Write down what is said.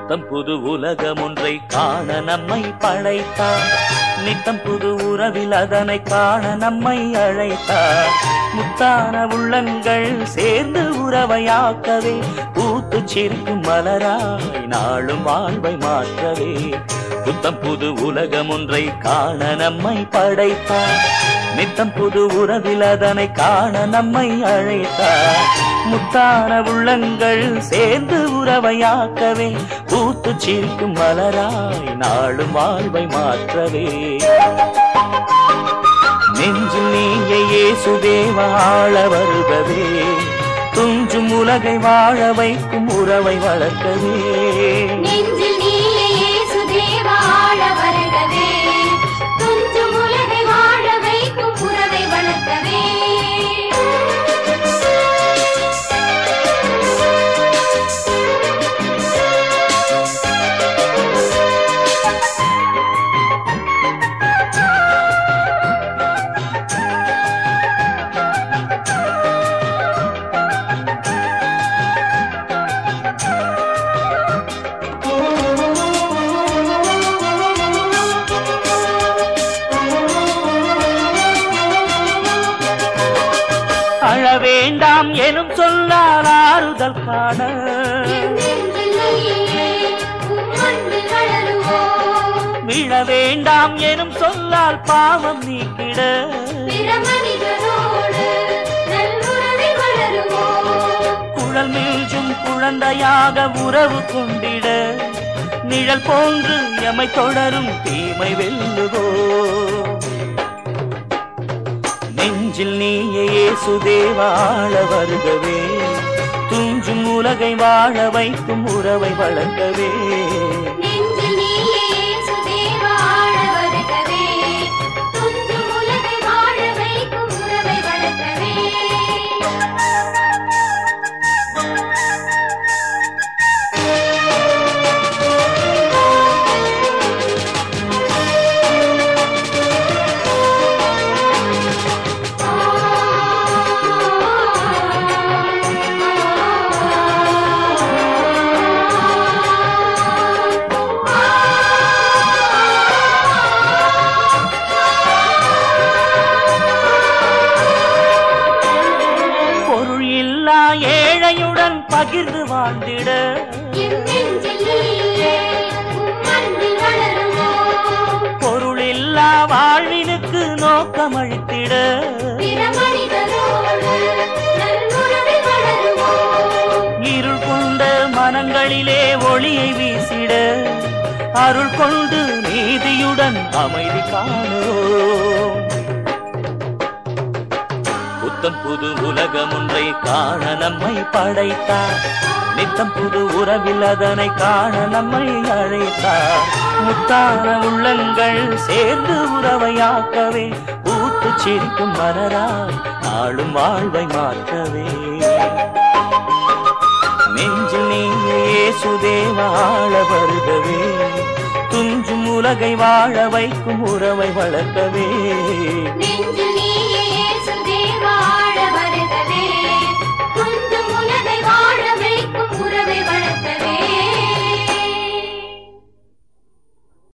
புத்தம் புது உலகம் ஒன்றை காண நம்மை படைத்தார் நித்தம் புது உறவில் அதனை காண நம்மை அழைத்தார் முத்தான உள்ளங்கள் சேர்ந்து உறவையாக்கவே பூத்து சிரிக்கும் மலராய் நாளும் வாழ்வை மாற்றவே புத்தம் புது உலகம் ஒன்றை காண நம்மை படைத்தார் நித்தம் புது உறவில் அதனை காண நம்மை அழைத்தார் முத்தான உள்ளங்கள் சேர்ந்து உறவையாக்கவே பூத்து சிரிக்கும் மலராய் நாளும் வாழ்வை மாற்றவே நெஞ்சில் நீங்க இயேசுதேவ ஆள வருகவே துஞ்சும் உலகை வாழ வைக்கும் உறவை வளர்க்கவே நெஞ்சில் நீயே இயேசுதேவா ஆள வருகவே துஞ்சும் உலகை வாழ வைக்கும் உறவை வளர்க்கவே அழ வேண்டாம் எனும் சொல்லால் ஆறுதல் காண என் நெஞ்சில் நீயே உன் அன்பில் வளருவோம் விழ வேண்டாம் எனும் சொல்லால் பாவம் நீக்கிட பிற மனிதனோடு நல்லுறவில் வளருவோம் குழல் மீழ்ச்சும் குழந்தையாக உறவு கொண்டிட நிழல் போன்று எமை தொடரும் தீமை வெல்லுவோ நெஞ்சில் நீயே இயேசுதேவாழ வருகவே துஞ்சும் உலகை வாழ வைக்கும் உறவை வளர்க்கவே நெஞ்சில் நீயே இயேசுதேவா ஆள வருகவே துஞ்சும் உலகை வாழ வைக்கும் உறவை வளர்க்கவே பொருள் இல்லா ஏழையுடன் பகிர்ந்து வாழ்ந்திட என் நெஞ்சில் நீயே உன் அன்பில் வளருவோம் பொருள் இல்லா வாழ்வினுக்கு நோக்கமழித்திட பிற மனிதரோடு நல்லுறவில் வளருவோம் இருள் கொண்ட மனங்களிலே ஒளியை வீசிட அருள் கொண்டு நீதியுடன் அமைதி காணோம் புத்தம் புது உலகம் ஒன்றை காண நம்மை படைத்தார் நித்தம் புது உறவில் அதனை காண நம்மை அழைத்தார் முத்தான உள்ளங்கள் சேர்ந்து உறவையாக்கவே பூத்து சிரிக்கும் மலராய் நாளும் வாழ்வை மாற்றவே நெஞ்சில் நீயே சுதேவாழ வருகவே துஞ்சும் உலகை வாழ வைக்கும் உறவை வளர்க்கவே நெஞ்சில்